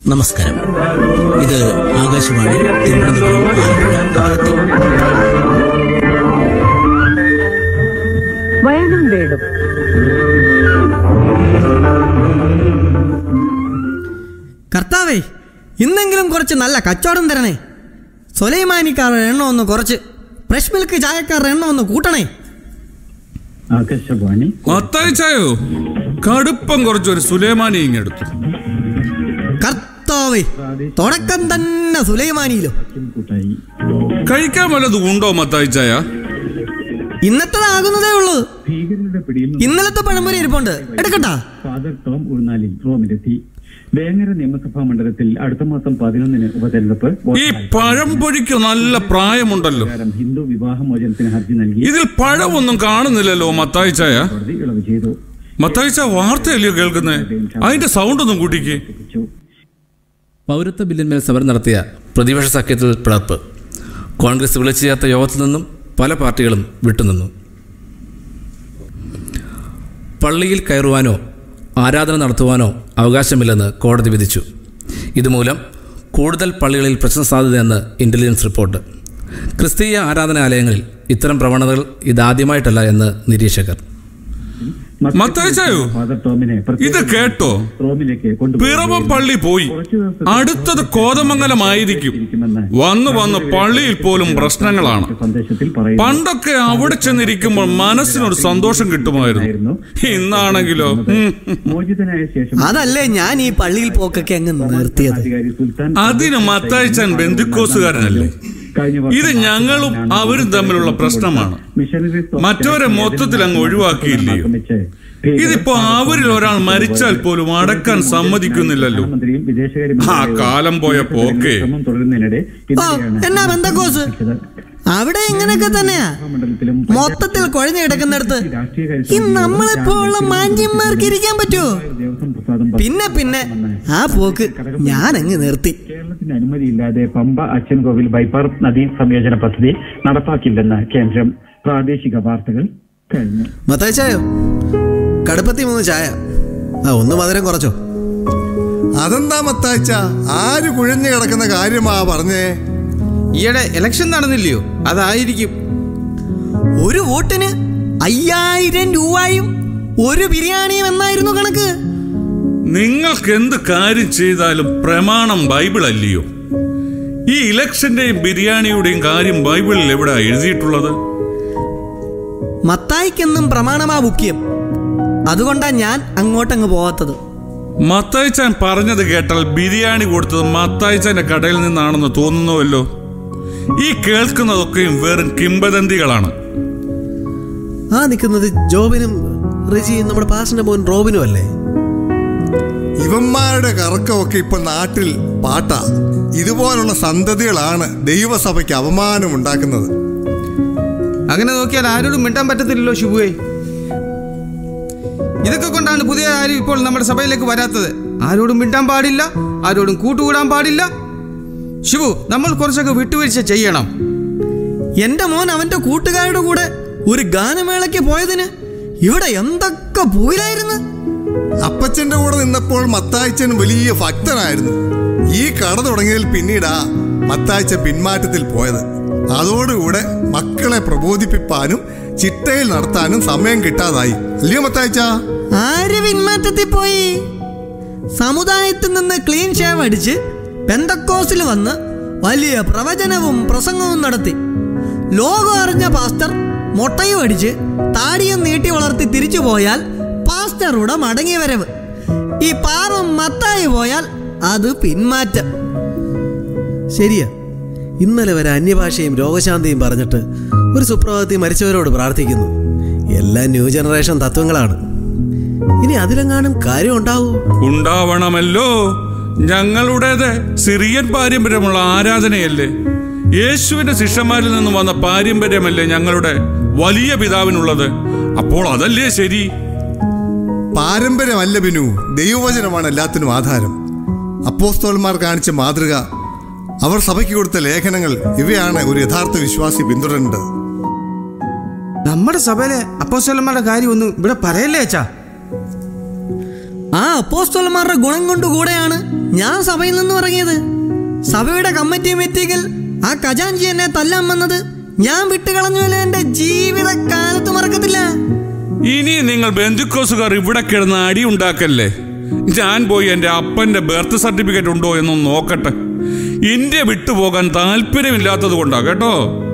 നമസ്കാരം ഇത് ആകാശവാണി തിരുവനന്തപുരം ആലപ്പുഴ അതിർത്തി. വയനും വീടും കർത്താവേ ഇന്നെങ്കിലും കുറച്ച് നല്ല കച്ചവടം തരണേ സൊലൈമാനിക്കാരുടെ എണ്ണം ഒന്ന് കുറച്ച് ഫ്രഷ് മിൽക്ക് ചായക്കാരുടെ എണ്ണം ഒന്ന് കൂട്ടണേ ആകാശവാണി മത്തായിച്ചായോ കടുപ്പം കുറച്ചൊരു സുലൈമാനി ഇങ്ങെടുത്തു കർത്താവേ തുടക്കം തന്നെ സുലൈമാനിയിലോ കൂട്ടായി കഴിക്കാൻ വല്ലതും ഉണ്ടോ മത്തായിച്ചായ ഇന്നത്തേതാകുന്നതേ ഉള്ളൂ ഭീകരരുടെ പിടിയിൽ നിന്ന് ഇന്നലത്തെ പഴംപൊരി ഇരിപ്പുണ്ട് എടുക്കട്ടാ ഫാദർ ടോം ഉഴുന്നാലിൽ റോമിലെത്തി വേങ്ങര നിയമസഭാ മണ്ഡലത്തിൽ അടുത്ത മാസം പതിനൊന്നിന് ഉപതെരഞ്ഞെടുപ്പ് ഈ പഴംപൊരിക്ക് നല്ല പ്രായമുണ്ടല്ലോ പ്രകാരം ഹിന്ദു വിവാഹമോചനത്തിന് ഹർജി നൽകി ഇതിൽ പഴമൊന്നും കാണുന്നില്ലല്ലോ മത്തായിച്ചായ കോടതി ഇളവ് ചെയ്തു മത്തായിച്ച വാർത്തയല്ലയോ കേൾക്കുന്നേ അതിന്റെ സൗണ്ട് ഒന്നും കൂട്ടിക്ക് ലഭിച്ചു. പൗരത്വ ബില്ലിന്മേൽ സമരം നടത്തിയ പ്രതിപക്ഷ സഖ്യത്തിൽ പിളർപ്പ് കോൺഗ്രസ് വിളിച്ചു ചേർത്ത യോഗത്തിൽ നിന്നും പല പാർട്ടികളും വിട്ടുനിന്നു പള്ളിയിൽ കയറുവാനോ ആരാധന നടത്തുവാനോ അവകാശമില്ലെന്ന് കോടതി വിധിച്ചു ഇതുമൂലം കൂടുതൽ പള്ളികളിൽ പ്രശ്ന സാധ്യതയെന്ന് ഇന്റലിജൻസ് റിപ്പോർട്ട് ക്രിസ്തീയ ആരാധനാലയങ്ങളിൽ ഇത്തരം പ്രവണതകൾ ഇതാദ്യമായിട്ടല്ല എന്ന് നിരീക്ഷകർ മത്തായിച്ചായോ ഫാദർ ടോമിനെ പ്രത്യേക ഇത് കേട്ടോ റോമിലേക്ക് പിറവം പള്ളി പോയി അടുത്തത് കോതമംഗലമായിരിക്കും വന്നു വന്ന് പള്ളിയിൽ പോലും പ്രശ്നങ്ങളാണ് സന്ദേശത്തിൽ പറയുന്നു പണ്ടൊക്കെ അവിടെ ചെന്നിരിക്കുമ്പോൾ മനസ്സിനൊരു സന്തോഷം കിട്ടുമായിരുന്നു ഇന്നാണെങ്കിലോ ഉം. മോചിതനായ ശേഷം അതല്ലേ ഞാൻ ഈ പള്ളിയിൽ പോക്കൊക്കെ അങ്ങ് നിർത്തിയത് അധികാരി സുൽത്താൻ അതിന് മത്തായിച്ചാൻ ബന്ധുക്കോസുകാരനല്ലേ കഴിഞ്ഞ വർഷം ഇത് ഞങ്ങളും അവരും തമ്മിലുള്ള പ്രശ്നമാണ് മിഷനറീസ് മറ്റവരെ മൊത്തത്തിൽ അങ്ങ് ഒഴിവാക്കിയില്ലയോ ആക്രമിച്ച് ഇതിപ്പോ അവരിൽ ഒരാൾ മരിച്ചാൽ പോലും അടക്കാൻ സമ്മതിക്കുന്നില്ലല്ലോ പ്രധാനമന്ത്രിയും വിദേശകാര്യ ആ കാലം പോയ പോക്കേ ശ്രമം തുടരുന്നതിനിടെ ഓ ഇന്നലെയാണ് എന്നാ ബന്ധക്കോസ് അവിടെ ഇങ്ങനെയൊക്കെ തന്നെയാ മണ്ഡലത്തിലും മൊത്തത്തിൽ കുഴഞ്ഞു കിടക്കുന്നിടത്ത് രാഷ്ട്രീയ ഈ നമ്മളെപ്പോലുള്ള മാന്യന്മാർക്ക് ഇരിക്കാൻ പറ്റുമോ ദേവസ്വം പ്രസാദം പിന്നെ പിന്നെ ആ പോക്ക് ഞാൻ അങ്ങ് നിർത്തി കേരളത്തിന് അനുമതിയില്ലാതെ പമ്പ അച്ഛൻ കോവിൽ ബൈപ്പാർ നദീ സംയോജന പദ്ധതി നടപ്പാക്കില്ലെന്ന് കേന്ദ്രം പ്രാദേശിക വാർത്തകൾ കഴിഞ്ഞു മത്തായിച്ചായോ കടുപ്പത്തി മൂന്ന് ചായ ആ ഒന്ന് മധുരം കുറച്ചോ അതെന്താ മത്താച്ച ആര് കുഴഞ്ഞു കിടക്കുന്ന കാര്യമാ പറഞ്ഞേ ഈയിടെ ഇലക്ഷൻ നടന്നില്ലയോ അതായിരിക്കും ഒരു വോട്ടിന് അയ്യായിരം രൂപയും ഒരു ബിരിയാണിയും എന്നായിരുന്നു കണക്ക് നിങ്ങൾക്ക് എന്ത് കാര്യം ചെയ്താലും പ്രമാണം ബൈബിൾ അല്ലയോ ഈ ഇലക്ഷന്റെയും ബിരിയാണിയുടെയും കാര്യം ബൈബിളിൽ എവിടെ എഴുതിയിട്ടുള്ളത് മത്തായിക്കെന്നും പ്രമാണമാ മുഖ്യം അതുകൊണ്ടാ ഞാൻ അങ്ങോട്ടങ്ങ് പോവാത്തത് മത്തായിച്ചാൻ പറഞ്ഞത് കേട്ടാൽ ബിരിയാണി കൊടുത്തത് മത്തായിച്ചാന്റെ കടയിൽ നിന്നാണെന്ന് തോന്നുന്നുവല്ലോ ഈ കേൾക്കുന്നതൊക്കെയും വെറും കിംബദന്തികളാണ് ആ നിൽക്കുന്നത് ജോബിനും റിജിയും നമ്മുടെ പാസിന്റെ മോൻ റോബിനും അല്ലേ ഇവന്മാരുടെ കറക്കമൊക്കെ ഇപ്പൊ നാട്ടിൽ പാട്ടാ ഇതുപോലുള്ള സന്തതികളാണ് ദൈവസഭയ്ക്ക് അപമാനം ഉണ്ടാക്കുന്നത് അങ്ങനെ നോക്കിയാൽ ആരോടും മിണ്ടാൻ പറ്റത്തില്ലല്ലോ ശിബുവേ ഇതൊക്കെ കൊണ്ടാണ് പുതിയ ആരും ഇപ്പോൾ നമ്മുടെ സഭയിലേക്ക് വരാത്തത് ആരോടും മിണ്ടാൻ പാടില്ല ആരോടും കൂട്ടുകൂടാൻ പാടില്ല ശിവു നമ്മൾ കുറച്ചൊക്കെ വിട്ടുവീഴ്ച ചെയ്യണം എന്റെ മോൻ അവന്റെ കൂട്ടുകാരുടെ കൂടെ ഒരു ഗാനമേളയ്ക്ക് പോയതിന് ഇവിടെ എന്തൊക്കെ പൂയിലായിരുന്നു അപ്പച്ചന്റെ കൂടെ നിന്നപ്പോൾ മത്തായിച്ചൻ വലിയ ഭക്തനായിരുന്നു ഈ കട തുടങ്ങിയതിൽ പിന്നീടാ മത്തായിച്ച പിന്മാറ്റത്തിൽ പോയത് അതോടുകൂടെ മക്കളെ പ്രബോധിപ്പിക്കാനും ചിട്ടയിൽ നടത്താനും സമയം കിട്ടാതായി അല്ലയോ മത്തായിച്ച ആര് പിന്മാറ്റത്തിൽ പോയി സമുദായത്തിൽ നിന്ന് ക്ലീൻ ഷേവ് അടിച്ച് പെന്തക്കോസിൽ വന്ന് വലിയ പ്രവചനവും പ്രസംഗവും നടത്തി ലോകം അറിഞ്ഞ പാസ്റ്റർ മൊട്ടയും അടിച്ച് താടിയും നീട്ടി വളർത്തി തിരിച്ചു പോയാൽ പാസ്റ്ററുടെ മടങ്ങി വരവ് ഈ പാവം മത്തായി പോയാൽ അത് പിന്മാറ്റം ശരിയാ ഇന്നലെ വരെ അന്യഭാഷയും രോഗശാന്തിയും പറഞ്ഞിട്ട് ഒരു സുപ്രഭാതത്തിൽ മരിച്ചവരോട് പ്രാർത്ഥിക്കുന്നു എല്ലാം ന്യൂ ജനറേഷൻ തത്വങ്ങളാണ് ഇനി അതിലെങ്ങാനും കാര്യം ഉണ്ടാവൂ ഉണ്ടാവണമല്ലോ ഞങ്ങളുടേത് സിറിയൻ പാരമ്പര്യമുള്ള ആരാധനയല്ലേ യേശുവിന്റെ ശിഷ്യന്മാരിൽ നിന്ന് വന്ന പാരമ്പര്യമല്ലേ ഞങ്ങളുടെ വലിയ പിതാവിനുള്ളത് അപ്പോൾ അതല്ലേ ശരി പാരമ്പര്യമല്ല ബിനു ദൈവവചനമാണ് എല്ലാത്തിനും ആധാരം അപ്പോസ്തോലന്മാർ കാണിച്ച മാതൃക അവർ സഭയ്ക്ക് കൊടുത്ത ലേഖനങ്ങൾ ഇവയാണ് ഒരു യഥാർത്ഥ വിശ്വാസി പിന്തുടരേണ്ടത് നമ്മുടെ സഭയിലെ അപ്പോസ്തലന്മാരുടെ കാര്യമൊന്നും ഇവിടെ പറയല്ലേ അച്ഛാ ആ അപ്പോസ്തോലന്മാരുടെ ഗുണം കൊണ്ട് കൂടെയാണ് ഞാൻ സഭയിൽ നിന്ന് ഇറങ്ങിയത് സഭയുടെ കമ്മിറ്റി മീറ്റിംഗിൽ ആ ഖജാൻജി എന്നെ തല്ലാൻ വന്നത് ഞാൻ വിട്ടുകളഞ്ഞുവല്ലോ എന്റെ ജീവിതകാലത്ത് മറക്കത്തില്ല ഇനി നിങ്ങൾ ബന്ധുക്കോസുകാർ ഇവിടെ കിടന്ന് അടി ഉണ്ടാക്കല്ലേ ഞാൻ പോയി എന്റെ അപ്പന്റെ ബർത്ത് സർട്ടിഫിക്കറ്റ് ഉണ്ടോ എന്നൊന്ന് നോക്കട്ടെ ഇന്ത്യ വിട്ടുപോകാൻ താല്പര്യമില്ലാത്തത് കൊണ്ടാ കേട്ടോ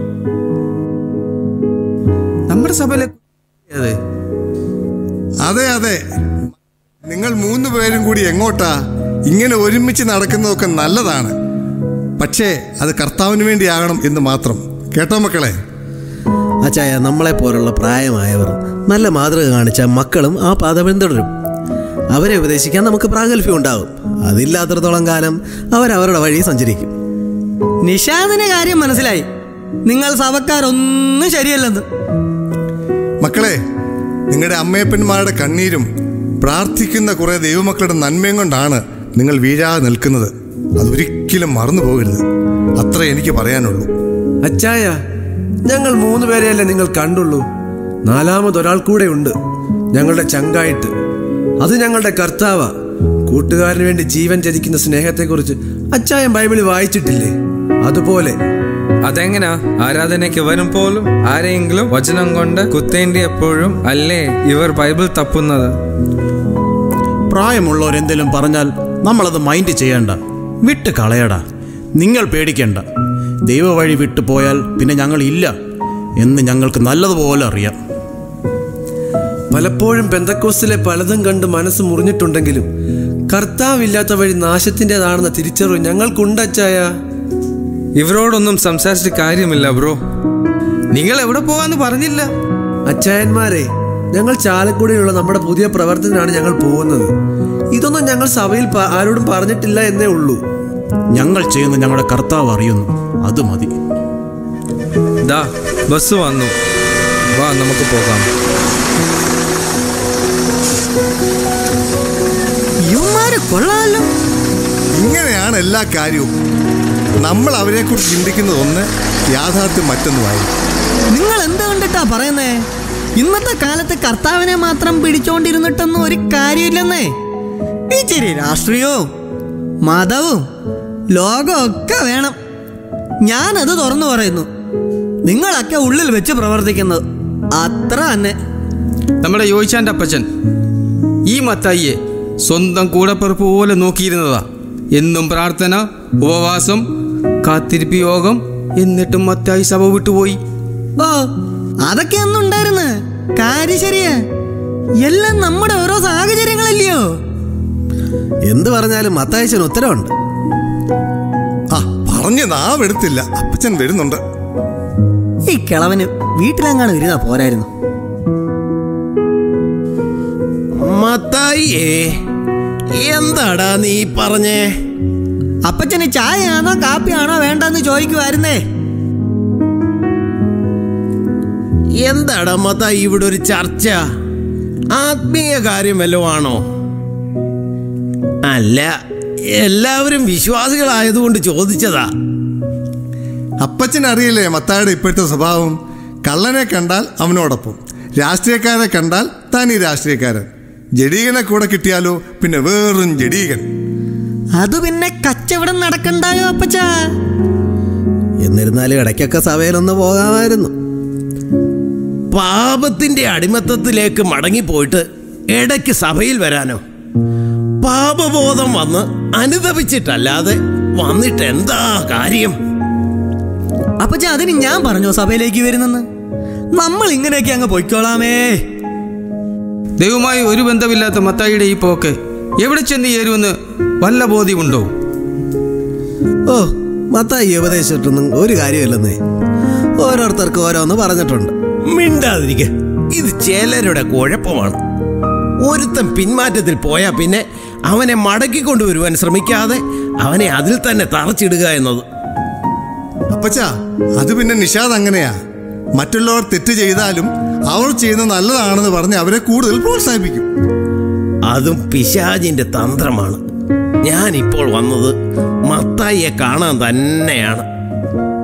നമ്മുടെ സഭയിലെ അതെ അതെ അതെ നിങ്ങൾ മൂന്ന് പേരും കൂടി എങ്ങോട്ടാ ഇങ്ങനെ ഒരുമിച്ച് നടക്കുന്നതൊക്കെ നല്ലതാണ് പക്ഷേ അത് കർത്താവിന് വേണ്ടിയാകണം എന്ന് മാത്രം കേട്ടോ മക്കളെ അച്ചായ നമ്മളെ പോലുള്ള പ്രായമായവർ നല്ല മാതൃക കാണിച്ച മക്കളും ആ പാത പിന്തുടരും അവരെ ഉപദേശിക്കാൻ നമുക്ക് പ്രാഗൽഭ്യം ഉണ്ടാവും അതില്ലാത്തിടത്തോളം കാലം അവരവരുടെ വഴി സഞ്ചരിക്കും നിഷാദിന് കാര്യം മനസ്സിലായി നിങ്ങൾ സഭക്കാരൊന്നും ശരിയല്ലെന്ന് മക്കളെ നിങ്ങളുടെ അമ്മയപ്പന്മാരുടെ കണ്ണീരും പ്രാർത്ഥിക്കുന്ന കുറെ ദൈവമക്കളുടെ നന്മയും കൊണ്ടാണ് നിങ്ങൾ വീഴാതെ നിൽക്കുന്നത് അതൊരിക്കലും മറന്നു പോകരുത് അത്ര എനിക്ക് പറയാനുള്ളൂ അച്ചായ ഞങ്ങൾ മൂന്ന് പേരെയല്ലേ നിങ്ങൾ കണ്ടുള്ളൂ നാലാമതൊരാൾ കൂടെ ഉണ്ട് ഞങ്ങളുടെ ചങ്കായിട്ട് അത് ഞങ്ങളുടെ കർത്താവ കൂട്ടുകാരന് വേണ്ടി ജീവൻ ചതിക്കുന്ന സ്നേഹത്തെക്കുറിച്ച് അച്ചായൻ ബൈബിളിൽ വായിച്ചിട്ടില്ലേ അതുപോലെ അതെങ്ങനാ ആരാധനയ്ക്ക് വരുമ്പോഴും ആരെയെങ്കിലും വചനം കൊണ്ട് കുത്തേണ്ടിയപ്പോഴും അല്ലേ ഇവർ ബൈബിൾ തപ്പുന്നത് പ്രായമുള്ളവരെന്തെങ്കിലും പറഞ്ഞാൽ നമ്മളത് മൈൻഡ് ചെയ്യണ്ട വിട്ട് കളയടാ നിങ്ങൾ പേടിക്കണ്ട ദൈവവഴി വിട്ടു പോയാൽ പിന്നെ ഞങ്ങൾ ഇല്ല എന്ന് ഞങ്ങൾക്ക് നല്ലതുപോലെ അറിയാം പലപ്പോഴും പെന്തക്കോസ്റ്റിലെ പലതും കണ്ട് മനസ്സ് മുറിഞ്ഞിട്ടുണ്ടെങ്കിലും കർത്താവില്ലാത്ത വഴി നാശത്തിൻ്റെതാണെന്ന തിരിച്ചറിവ് ഞങ്ങൾക്കുണ്ട് അച്ചായ ഇവരോടൊന്നും സംസാരിച്ചിട്ട് കാര്യമില്ല ബ്രോ നിങ്ങൾ എവിടെ പോവാന്ന് പറഞ്ഞില്ല അച്ചായന്മാരെ ഞങ്ങൾ ചാലക്കുടിയിലുള്ള നമ്മുടെ പുതിയ പ്രവർത്തനമാണ് ഞങ്ങൾ പോകുന്നത് ഇതൊന്നും ഞങ്ങൾ സഭയിൽ പ- ആരോടും പറഞ്ഞിട്ടില്ല എന്നേ ഉള്ളൂ ഞങ്ങൾ ചെയ്യുന്ന ഞങ്ങളുടെ കർത്താവ് അറിയുന്നു അത് മതി ദാ ബസ് വന്നു വാ നമുക്ക് പോകാം ഇവന്മാര് കൊള്ളാമല്ലോ ഇങ്ങനെയാണ് എല്ലാ കാര്യവും നമ്മൾ അവരെക്കുറിച്ച് ചിന്തിക്കുന്നത് ഒന്ന് യാഥാർത്ഥ്യം മറ്റൊന്നുമായിരിക്കും നിങ്ങൾ എന്ത് കണ്ടിട്ടാ പറയുന്നേ ഇന്നത്തെ കാലത്ത് കർത്താവിനെ മാത്രം പിടിച്ചോണ്ടിരുന്നിട്ടൊന്നും ഒരു കാര്യമില്ലെന്നേ ഇച്ചിരി രാഷ്ട്രീയവും മതവും ലോകവും ഒക്കെ വേണം ഞാനത് തുറന്നു പറയുന്നു നിങ്ങളൊക്കെ ഉള്ളിൽ വെച്ച് പ്രവർത്തിക്കുന്നത് അത്ര തന്നെ നമ്മുടെ യോയിച്ചാൻ്റെ അപ്പച്ചൻ ഈ മത്തായിയെ സ്വന്തം കൂടപ്പിറപ്പ് പോലെ നോക്കിയിരുന്നതാ എന്നും പ്രാർത്ഥന ഉപവാസം കാത്തിരിപ്പ് യോഗം എന്നിട്ടും മത്തായി സഭ വിട്ടുപോയി ഓ അതൊക്കെ ഒന്നും ഉണ്ടായിരുന്നു കാര്യം ശരിയാ എല്ലാം നമ്മുടെ ഓരോ സാഹചര്യങ്ങളല്ലയോ എന്ത് പറഞ്ഞാലും മത്തായച്ചന് ഉത്തരവുണ്ട് ആ പറഞ്ഞ് നാവെടുത്തില്ല അപ്പച്ചൻ വരുന്നുണ്ട് ഈ കിളവന് വീട്ടിലെങ്ങാണ് ഇരുന്നാ പോരായിരുന്നു മത്തായിയേ എന്താടാ നീ പറഞ്ഞേ അപ്പച്ചന് ചായയാണോ കാപ്പിയാണോ വേണ്ടെന്ന് ചോദിക്കുമായിരുന്നേ എന്താടാ മത്തായി ഇവിടെ ഒരു ചർച്ച ആത്മീയ കാര്യം വല്ലതും ആണോ അല്ല എല്ലാവരും വിശ്വാസികളായതുകൊണ്ട് ചോദിച്ചതാ അപ്പച്ചൻ അറിയില്ലേ മത്തായുടെ ഇപ്പോഴത്തെ സ്വഭാവം കള്ളനെ കണ്ടാൽ അവനോടൊപ്പം രാഷ്ട്രീയക്കാരെ കണ്ടാൽ തനി രാഷ്ട്രീയക്കാരൻ ജഡീകനെ കൂടെ കിട്ടിയാലോ പിന്നെ വേറും ജഡീകൻ അത് പിന്നെ കച്ചവടം നടക്കണ്ടായോ അപ്പച്ച എന്നിരുന്നാലും ഇടയ്ക്കൊക്കെ സഭയിലൊന്ന് പോകാമായിരുന്നു പാപത്തിന്റെ അടിമത്തത്തിലേക്ക് മടങ്ങിപ്പോയിട്ട് ഇടയ്ക്ക് സഭയിൽ വരാനോ പാപബോധം വന്ന് അനുദപിച്ചിട്ടല്ലാതെ വന്നിട്ട് എന്താ കാര്യം അപ്പച്ച അതിന് ഞാൻ പറഞ്ഞോ സഭയിലേക്ക് വരുന്നെന്ന് നമ്മൾ ഇങ്ങനെയൊക്കെ അങ്ങ് പൊയ്ക്കോളാമേ ദൈവമായി ഒരു ബന്ധമില്ലാത്ത മത്തായിയുടെ ഈ പോക്ക് എവിടെ ചെന്ന് ചേരുമെന്ന് വല്ല ബോധ്യമുണ്ടോ ഓ മത്തായി ഉപദേശിച്ചിട്ടൊന്നും ഒരു കാര്യമില്ലെന്നേ ഓരോരുത്തർക്ക് ഓരോന്ന് പറഞ്ഞിട്ടുണ്ട് മിണ്ടാതിരിക്ക ഇത് ചിലരുടെ കുഴപ്പമാണ് ഒരുത്തൻ പിന്മാറ്റത്തിൽ പോയാൽ പിന്നെ അവനെ മടക്കി കൊണ്ടുവരുവാൻ ശ്രമിക്കാതെ അവനെ അതിൽ തന്നെ തറച്ചിടുക എന്നത് അപ്പച്ചാ അത് പിന്നെ നിഷാദ് അങ്ങനെയാ മറ്റുള്ളവർ തെറ്റ് ചെയ്താലും അവർ ചെയ്യുന്നത് നല്ലതാണെന്ന് പറഞ്ഞ് അവരെ കൂടുതൽ പ്രോത്സാഹിപ്പിക്കും അതും പിശാജിന്റെ തന്ത്രമാണ് ഞാൻ ഇപ്പോൾ വന്നത് മത്തായിയെ കാണാൻ തന്നെയാണ്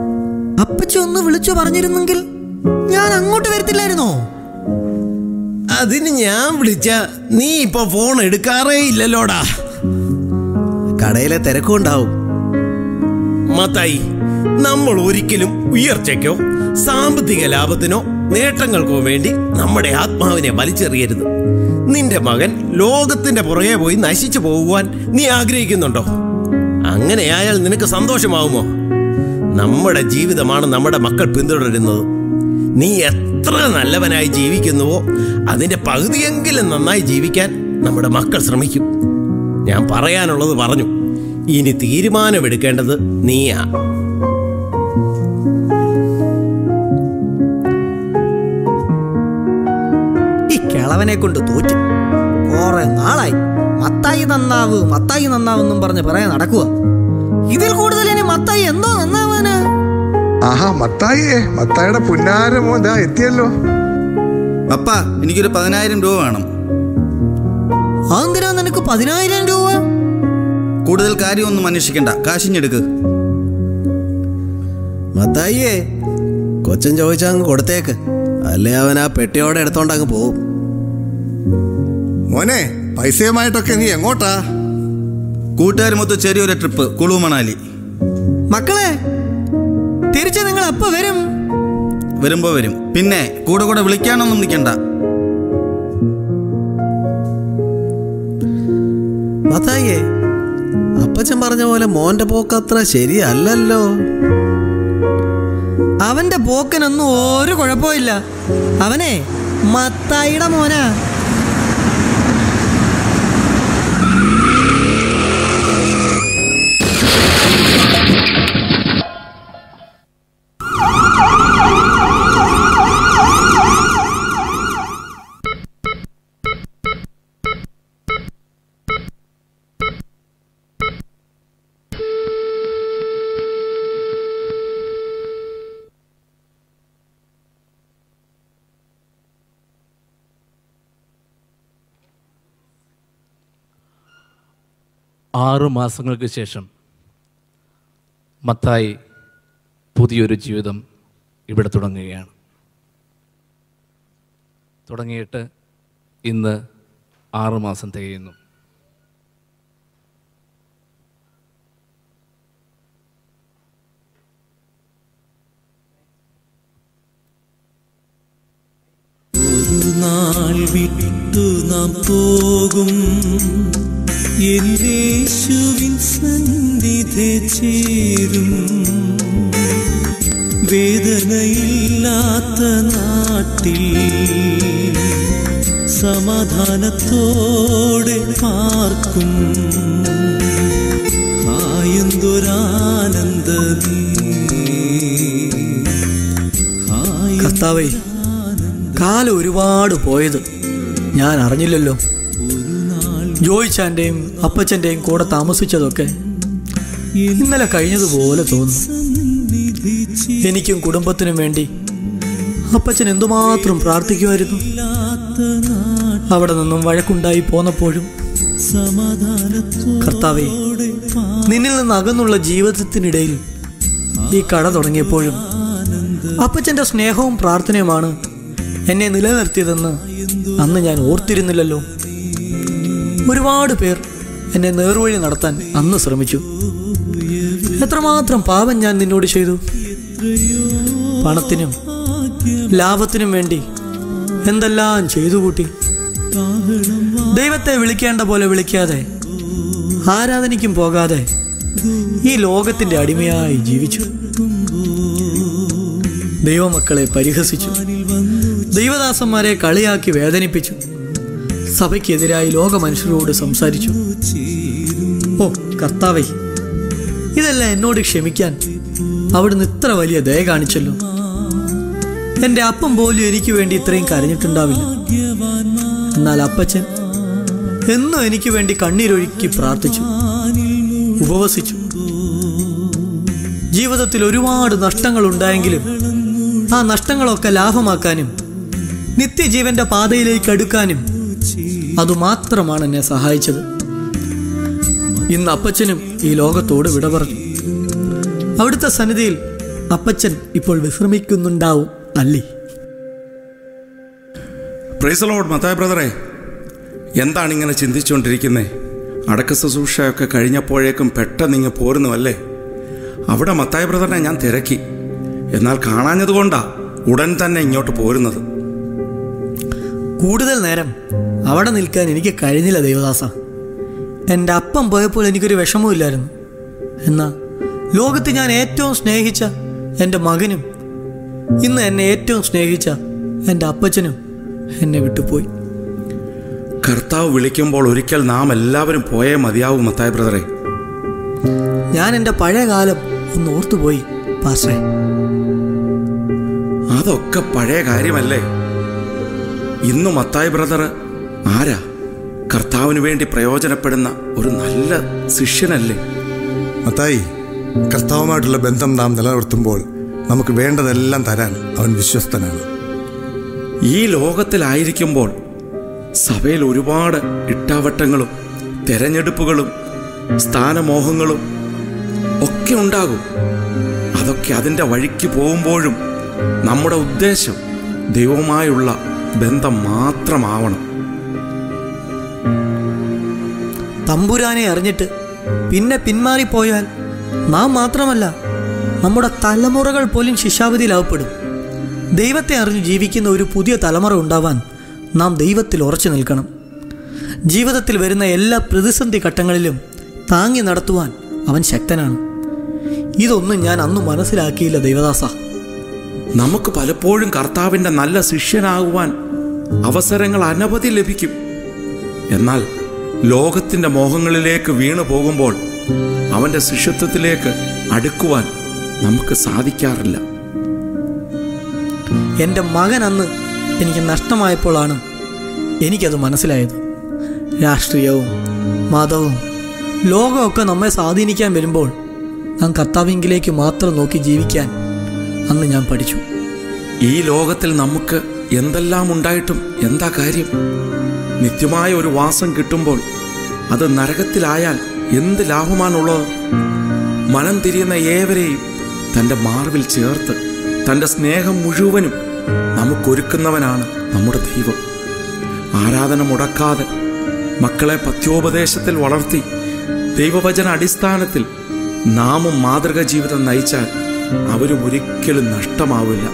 അപ്പച്ച ഒന്ന് വിളിച്ചു പറഞ്ഞിരുന്നെങ്കിൽ ഞാൻ അങ്ങോട്ട് വരത്തില്ലായിരുന്നോ അതിന് ഞാൻ വിളിച്ച നീ ഇപ്പൊ ഫോൺ എടുക്കാറേ ഇല്ലല്ലോടാ കടയിലെ തിരക്കുണ്ടാവും മത്തായി നമ്മൾ ഒരിക്കലും ഉയർച്ചയ്ക്കോ സാമ്പത്തിക ലാഭത്തിനോ നേട്ടങ്ങൾക്കോ വേണ്ടി നമ്മുടെ ആത്മാവിനെ വലിച്ചെറിയരുത് നിന്റെ മകൻ ലോകത്തിന്റെ പുറകെ പോയി നശിച്ചു പോകുവാൻ നീ ആഗ്രഹിക്കുന്നുണ്ടോ അങ്ങനെയായാൽ നിനക്ക് സന്തോഷമാവുമോ നമ്മുടെ ജീവിതമാണ് നമ്മുടെ മക്കൾ പിന്തുടരുന്നത് നീ എത്ര നല്ലവനായി ജീവിക്കുന്നുവോ അതിന്റെ പകുതിയെങ്കിലും നന്നായി ജീവിക്കാൻ നമ്മുടെ മക്കൾ ശ്രമിക്കും ഞാൻ പറയാനുള്ളത് പറഞ്ഞു ഇനി തീരുമാനമെടുക്കേണ്ടത് നീയാ ഈ കിളവനെ കൊണ്ട് തോറ്റു കുറെ നാളായി മത്തായി നന്നാവ് മത്തായി നന്നാവെന്നും പറഞ്ഞ് പറയാൻ നടക്കുക ഇതിൽ കൂടുതൽ ഇനി മത്തായി എന്തോ നന്നാവാന് ആഹാ മത്തായിയേ മത്തായിയുടെ പുന്നാര മോൻ ദാ എത്തിയല്ലോ പപ്പ എനിക്കൊരു പതിനായിരം രൂപ വേണം അതെന്തിനാ നിനക്ക് പതിനായിരം രൂപ കൂടുതൽ കാര്യമൊന്നും അന്വേഷിക്കണ്ട കാശിഞ്ഞെടുക്ക് മത്തായിയേ കൊച്ചൻ ചോദിച്ചാൽ അങ്ങ് കൊടുത്തേക്ക് അല്ലേ അവൻ ആ പെട്ടിയോടെ എടുത്തോണ്ട് അങ്ങ് പോവും മോനെ പൈസയുമായിട്ടൊക്കെ നീ എങ്ങോട്ടാ കൂട്ടുകാരുമൊത്ത് ചെറിയൊരു ട്രിപ്പ് കുളു മണാലി മക്കളെ തിരിച്ച് നിങ്ങൾ എപ്പോ വരും വരുമ്പോ വരും പിന്നെ കൂടെ കൂടെ വിളിക്കാനൊന്നും നിൽക്കണ്ട മത്തായിയേ അപ്പച്ചൻ പറഞ്ഞ പോലെ മോന്റെ പോക്കത്ര ശരിയല്ലല്ലോ അവന്റെ പോക്കിനൊന്നും ഒരു കുഴപ്പമില്ല അവനെ മത്തായിയുടെ മോനാ ആറു മാസങ്ങൾക്ക് ശേഷം മത്തായി പുതിയൊരു ജീവിതം ഇവിടെ തുടങ്ങുകയാണ് തുടങ്ങിയിട്ട് ഇന്ന് ആറു മാസം തികയുന്നു ഒരു നാൾ വിട്ടു നാം പോകും എന്നേശുവിൻ സന്നിധി ചേരും വേദനയില്ലാത്ത നാട്ടിൽ സമാധാനത്തോടെ പാർക്കും ആയെന്തൊരാനന്ദമേ കർത്താവേ കാലം ഒരുപാട് പോയത് ഞാൻ അറിഞ്ഞില്ലല്ലോ ജോയിച്ചാൻ്റെയും അപ്പച്ചൻ്റെയും കൂടെ താമസിച്ചതൊക്കെ ഇന്നലെ കഴിഞ്ഞതുപോലെ തോന്നുന്നു എനിക്കും കുടുംബത്തിനും വേണ്ടി അപ്പച്ചൻ എന്തുമാത്രം പ്രാർത്ഥിക്കുമായിരുന്നു അവിടെ നിന്നും വഴക്കുണ്ടായി പോന്നപ്പോഴും കർത്താവെ നിന്നിൽ നിന്ന് അകന്നുള്ള ജീവിതത്തിനിടയിൽ ഈ കട തുടങ്ങിയപ്പോഴും അപ്പച്ചന്റെ സ്നേഹവും പ്രാർത്ഥനയുമാണ് എന്നെ നിലനിർത്തിയതെന്ന് അന്ന് ഞാൻ ഓർത്തിരുന്നില്ലല്ലോ ഒരുപാട് പേർ എന്നെ നേർവഴി നടത്താൻ അന്ന് ശ്രമിച്ചു എത്രമാത്രം പാപം ഞാൻ നിന്നോട് ചെയ്തു പണത്തിനും ലാഭത്തിനും വേണ്ടി എന്തെല്ലാം ചെയ്തു കൂട്ടി ദൈവത്തെ വിളിക്കേണ്ട പോലെ വിളിക്കാതെ ആരാധനയ്ക്കും പോകാതെ ഈ ലോകത്തിന്റെ അടിമയായി ജീവിച്ചു ദൈവമക്കളെ പരിഹസിച്ചു ദൈവദാസന്മാരെ കളിയാക്കി വേദനിപ്പിച്ചു സഭയ്ക്കെതിരായി ലോക മനുഷ്യരോട് സംസാരിച്ചു ഓ കർത്താവേ ഇതെല്ലാം എന്നോട് ക്ഷമിക്കാൻ അവിടുന്ന് ഇത്ര വലിയ ദയ കാണിച്ചല്ലോ എന്റെ അപ്പം പോലും എനിക്ക് വേണ്ടി ഇത്രയും കരഞ്ഞിട്ടുണ്ടാവില്ല എന്നാൽ അപ്പച്ചൻ എന്നും എനിക്ക് വേണ്ടി കണ്ണീരൊഴുക്കി പ്രാർത്ഥിച്ചു ഉപവസിച്ചു ജീവിതത്തിൽ ഒരുപാട് നഷ്ടങ്ങൾ ഉണ്ടായെങ്കിലും ആ നഷ്ടങ്ങളൊക്കെ ലാഭമാക്കാനും നിത്യജീവന്റെ പാതയിലേക്ക് അടുക്കാനും അതുമാത്രമാണ് എന്നെ സഹായിച്ചത് ഇന്ന് അപ്പച്ചനും ഈ ലോകത്തോട് വിട പറഞ്ഞു അവിടുത്തെ സന്നിധിയിൽ അപ്പച്ചൻ ഇപ്പോൾ വിശ്രമിക്കുന്നുണ്ടാവും അല്ലേ പ്രൈസ് ലോഡ് മത്തായ ബ്രദറെ എന്താണ് ഇങ്ങനെ ചിന്തിച്ചുകൊണ്ടിരിക്കുന്നത് അടക്ക ശുശ്രൂഷയൊക്കെ കഴിഞ്ഞപ്പോഴേക്കും പെട്ടെന്ന് ഇങ്ങ് പോരുന്നുവല്ലേ അവിടെ മത്തായ ബ്രദറിനെ ഞാൻ തിരക്കി എന്നാൽ കാണാഞ്ഞതുകൊണ്ടാ ഉടൻ തന്നെ ഇങ്ങോട്ട് പോരുന്നത് കൂടുതൽ നേരം അവിടെ നിൽക്കാൻ എനിക്ക് കഴിഞ്ഞില്ല ദേവദാസ എൻ്റെ അപ്പം പോയപ്പോൾ എനിക്കൊരു വിഷമവും ഇല്ലായിരുന്നു എന്നാൽ ലോകത്ത് ഞാൻ ഏറ്റവും സ്നേഹിച്ച എൻ്റെ മകനും ഇന്ന് എന്നെ ഏറ്റവും സ്നേഹിച്ച എൻ്റെ അപ്പച്ചനും എന്നെ വിട്ടുപോയി കർത്താവ് വിളിക്കുമ്പോൾ ഒരിക്കൽ നാം എല്ലാവരും പോയേ മതിയാവും മത്തായ ബ്രദറെ ഞാൻ എൻ്റെ പഴയ കാലം ഒന്ന് ഓർത്തുപോയി പാസ്റ്റേ അതൊക്കെ പഴയ കാര്യമല്ലേ ഇന്ന് മത്തായ ബ്രദർ ആരാ കർത്താവിന് വേണ്ടി പ്രയോജനപ്പെടുന്ന ഒരു നല്ല ശിഷ്യനല്ലേ മത്തായി കർത്താവുമായിട്ടുള്ള ബന്ധം നാം നിലനിർത്തുമ്പോൾ നമുക്ക് വേണ്ടതെല്ലാം തരാൻ അവൻ വിശ്വസ്തനാണ് ഈ ലോകത്തിലായിരിക്കുമ്പോൾ സഭയിൽ ഒരുപാട് ഇട്ടാവട്ടങ്ങളും തെരഞ്ഞെടുപ്പുകളും സ്ഥാനമോഹങ്ങളും ഒക്കെ ഉണ്ടാകും അതൊക്കെ അതിൻ്റെ വഴിക്ക് പോകുമ്പോഴും നമ്മുടെ ഉദ്ദേശം ദൈവവുമായുള്ള ബന്ധം മാത്രമാവണം തമ്പുരാനെ അറിഞ്ഞിട്ട് പിന്നെ പിന്മാറിപ്പോയാൽ നാം മാത്രമല്ല നമ്മുടെ തലമുറകൾ പോലും ശിക്ഷാവധിയിലാവപ്പെടും ദൈവത്തെ അറിഞ്ഞ് ജീവിക്കുന്ന ഒരു പുതിയ തലമുറ ഉണ്ടാവാൻ നാം ദൈവത്തിൽ ഉറച്ചു നിൽക്കണം ജീവിതത്തിൽ വരുന്ന എല്ലാ പ്രതിസന്ധി ഘട്ടങ്ങളിലും താങ്ങി നടത്തുവാൻ അവൻ ശക്തനാണ് ഇതൊന്നും ഞാൻ അന്ന് മനസ്സിലാക്കിയില്ല ദൈവദാസ നമുക്ക് പലപ്പോഴും കർത്താവിൻ്റെ നല്ല ശിഷ്യനാകുവാൻ അവസരങ്ങൾ അനവധി ലഭിക്കും എന്നാൽ ലോകത്തിൻ്റെ മോഹങ്ങളിലേക്ക് വീണു പോകുമ്പോൾ അവൻ്റെ ശിഷ്യത്വത്തിലേക്ക് അടുക്കുവാൻ നമുക്ക് സാധിക്കാറില്ല എൻ്റെ മകൻ അന്ന് എനിക്ക് നഷ്ടമായപ്പോഴാണ് എനിക്കത് മനസ്സിലായത് രാഷ്ട്രീയവും മതവും ലോകമൊക്കെ നമ്മെ സ്വാധീനിക്കാൻ വരുമ്പോൾ നാം കർത്താവിങ്കിലേക്ക് മാത്രം നോക്കി ജീവിക്കാൻ അന്ന് ഞാൻ പഠിച്ചു ഈ ലോകത്തിൽ നമുക്ക് എന്തെല്ലാം ഉണ്ടായിട്ടും എന്താ കാര്യം നിത്യമായ ഒരു വാസം കിട്ടുമ്പോൾ അത് നരകത്തിലായാൽ എന്ത് ലാഭമാണുള്ളത് മനം തിരിയുന്ന ഏവരെയും തൻ്റെ മാർവിൽ ചേർത്ത് തൻ്റെ സ്നേഹം മുഴുവനും നമുക്കൊരുക്കുന്നവനാണ് നമ്മുടെ ദൈവം ആരാധന മുടക്കാതെ മക്കളെ പത്യോപദേശത്തിൽ വളർത്തി ദൈവവചന അടിസ്ഥാനത്തിൽ നാമും മാതൃക ജീവിതം നയിച്ചാൽ അവരും ഒരിക്കലും നഷ്ടമാവില്ല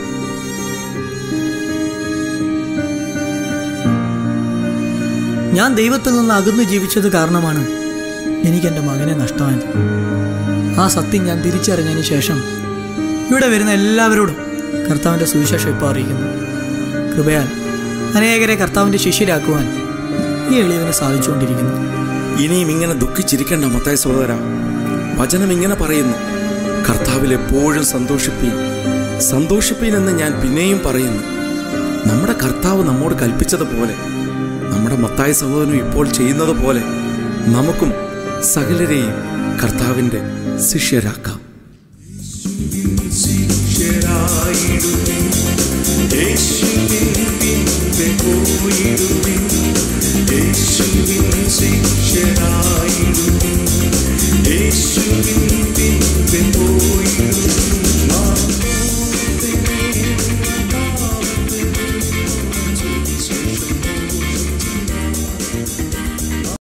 ഞാൻ ദൈവത്തിൽ നിന്ന് അകന്നു ജീവിച്ചത് കാരണമാണ് എനിക്ക് എൻ്റെ മകനെ നഷ്ടമായത് ആ സത്യം ഞാൻ തിരിച്ചറിഞ്ഞതിന് ശേഷം ഇവിടെ വരുന്ന എല്ലാവരോടും കർത്താവിൻ്റെ സുവിശേഷം ഇപ്പോൾ അറിയിക്കുന്നു കൃപയാൽ അനേകരെ കർത്താവിൻ്റെ ശിഷ്യരാക്കുവാൻ ഈ എളിയവന് സാധിച്ചുകൊണ്ടിരിക്കുന്നു ഇനിയും ഇങ്ങനെ ദുഃഖിച്ചിരിക്കേണ്ട മത്തായ സഹോദര വചനം ഇങ്ങനെ പറയുന്നു കർത്താവിൽ എപ്പോഴും സന്തോഷിപ്പീൻ സന്തോഷിപ്പീൻ എന്ന് ഞാൻ പിന്നെയും പറയുന്നു നമ്മുടെ കർത്താവ് നമ്മോട് കൽപ്പിച്ചതുപോലെ നമ്മുടെ മത്തായ സഹോദരനും ഇപ്പോൾ ചെയ്യുന്നത് പോലെ നമുക്കും സകലരെയും കർത്താവിൻ്റെ ശിഷ്യരാക്കാം